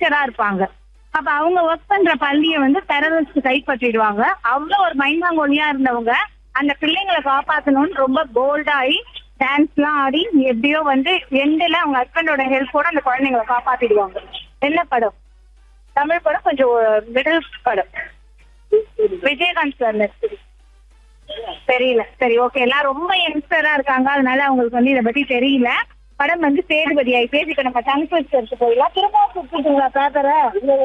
டீச்சரா இருப்பாங்க அப்ப அவங்க ஒர்க் பண்ற பள்ளியை வந்து டெரரிஸ்ட் கைப்பற்றிடுவாங்க அவ்வளவு ஒரு மைந்தாங்கோலியா இருந்தவங்க அந்த பிள்ளைங்களை காப்பாத்தணும்னு ரொம்ப போல்டாகி டான்ஸ் எல்லாம் ஆடி எப்படியோ வந்து எண்டில் அவங்க ஹஸ்பண்டோட ஹெல்ப்போட அந்த குழந்தைங்களை காப்பாத்திடுவாங்க என்ன படம் தமிழ் படம் கொஞ்சம் மிடில் படம் விஜயகாந்த் சார் நடிச்சது தெரியல சரி ஓகே எல்லாம் ரொம்ப யங்ஸ்டரா இருக்காங்க அதனால அவங்களுக்கு வந்து இதை பத்தி தெரியல படம் வந்து சேதுபதி ஆகி பேசிக்க நம்ம டங்க் வச்சு போயிடலாம் திரும்ப கொடுத்துட்டீங்களா பேப்பரை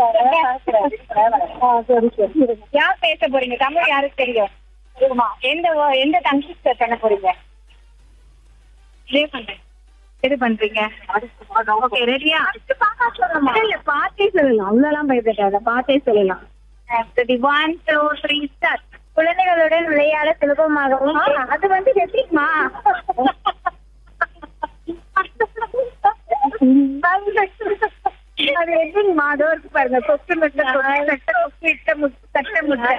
சரி சரி யார் பேச போறீங்க தமிழ் யாருக்கு தெரியும் தெரியுமா எந்த wo- எந்த டங்க் பண்ண போறீங்க இதே பண்றேன் எது பண்றீங்க ஓகே ரெடியா இல்ல பாட்டே சொல்லலாம் அவ்வளவுலாம் பயப்படாத பாட்டே சொல்லலாம் ஒன் டூ த்ரீ ஸ்டார்ட் குழந்தைகளுடன் விளையாட சுலபமாகவும் அது வந்து எப்படிமா அது எப்படிமா அதோ இருக்கு பாருங்க கொக்கு முட்டை கொக்கு இட்ட முட்டை தட்டை முட்டை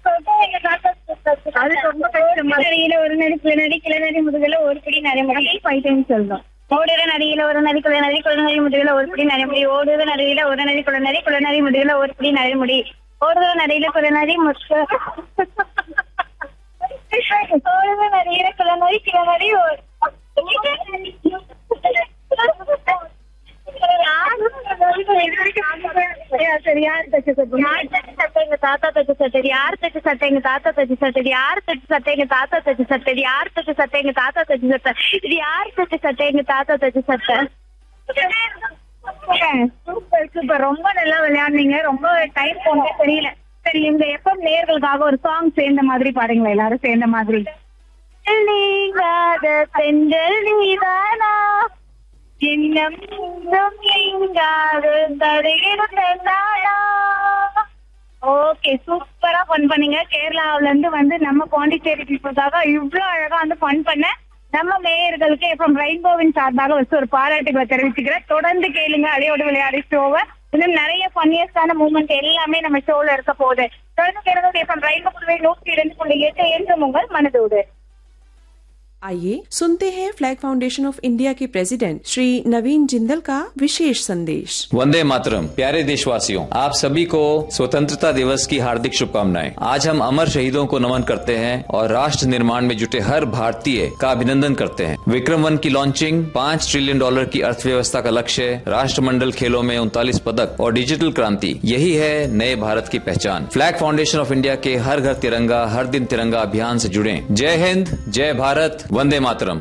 அது ரொம்ப கஷ்டமா நடிகையில ஒரு நடி கிளை நடி கிளை நடி முதுகுல ஒரு பிடி நடைமுறை ஃபைவ் டைம் சொல்லணும் ஓடுற நடிகையில ஒரு நடி குள நடி குள நடி முதுகுல ஒரு பிடி நடைமுடி ஓடுற நடிகையில ஒரு நடி குள நடி குள நடி முதுகுல ஒரு பிடி நடைமுடி ஓடுற நடிகையில குள நடி முற்க ஓடுற நடிகையில குள நடி கிள நடி ஒரு- சரி யார் தச்சு சட்டை யார் தச்சு சட்டை எங்க தாத்தா தச்சு சட்டை யார் தச்சு சட்டை எங்க தாத்தா தச்சு சட்டை யார் தச்சு சட்டை எங்க தாத்தா தச்சு சட்டை யார் தச்சு சட்டை எங்க தாத்தா தச்சு சட்டை இது யார் தச்சு சட்டை எங்க தாத்தா தச்சு சட்டை சூப்பர் சூப்பர் ரொம்ப நல்லா விளையாடுனீங்க ரொம்ப டைம் போனதே தெரியல சரி இந்த எப்பம் நேர்களுக்காக ஒரு சாங் சேர்ந்த மாதிரி பாடுங்களா எல்லாரும் சேர்ந்த மாதிரி நீங்காத செஞ்சல் நீதானா இன்னும் இன்னும் நீங்காது தருகிறதா ஓகே சூப்பரா ஃபன் பண்ணீங்க கேரளாவுல இருந்து வந்து நம்ம பாண்டிச்சேரி பீப்புளுக்காக இவ்ளோ அழகா வந்து ஃபன் பண்ண நம்ம மேயர்களுக்கு இப்போ ரெயின்போவின் சார்பாக வச்சு ஒரு பாராட்டுகளை தெரிவிச்சுக்கிறேன் தொடர்ந்து கேளுங்க அலையோடு விளையாடி ஷோவை இன்னும் நிறைய ஃபன்னியஸ்டான மூமெண்ட் எல்லாமே நம்ம ஷோல இருக்க போகுது தொடர்ந்து கேளுங்க இப்போ ரெயின்போ புதுவை நூற்றி இரண்டு புள்ளி எட்டு என்று உங்கள் மனதோடு आइए सुनते हैं फ्लैग फाउंडेशन ऑफ इंडिया के प्रेसिडेंट श्री नवीन जिंदल का विशेष संदेश वंदे मातरम प्यारे देशवासियों आप सभी को स्वतंत्रता दिवस की हार्दिक शुभकामनाएं आज हम अमर शहीदों को नमन करते हैं और राष्ट्र निर्माण में जुटे हर भारतीय का अभिनंदन करते हैं विक्रम वन की लॉन्चिंग पाँच ट्रिलियन डॉलर की अर्थव्यवस्था का लक्ष्य राष्ट्रमंडल खेलों में उनतालीस पदक और डिजिटल क्रांति यही है नए भारत की पहचान फ्लैग फाउंडेशन ऑफ इंडिया के हर घर तिरंगा हर दिन तिरंगा अभियान से जुड़े जय हिंद जय भारत वंदे मातरम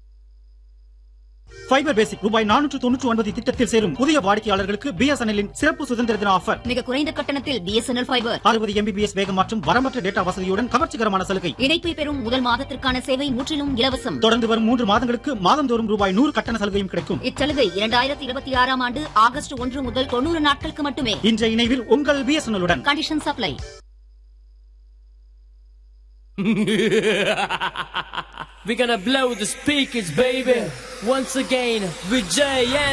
ஃபைபர் பேசிக் ரூபாய் நானூற்று தொண்ணூற்று ஒன்பது திட்டத்தில் சேரும் புதிய வாடிக்கையாளர்களுக்கு பிஎஸ்என்எல்லின் சிறப்பு சுதந்திர தின ஆஃபர் மிக குறைந்த கட்டணத்தில் பிஎஸ்என்எல் ஃபைபர் அறுபது எம்பிபிஎஸ் வேகம் மற்றும் வரம்பற்ற டேட்டா வசதியுடன் கவர்ச்சிகரமான சலுகை இணைப்பை பெறும் முதல் மாதத்திற்கான சேவை முற்றிலும் இலவசம் தொடர்ந்து வரும் மூன்று மாதங்களுக்கு மாதந்தோறும் ரூபாய் நூறு கட்டண சலுகையும் கிடைக்கும் இச்சலுகை இரண்டாயிரத்தி இருபத்தி ஆறாம் ஆண்டு ஆகஸ்ட் ஒன்று முதல் தொண்ணூறு நாட்களுக்கு மட்டுமே இன்றைய இணைவில் உங்கள் பிஎஸ்என்எல் உடன் condition supply We're gonna blow the speakers, baby. Once again, with Jay and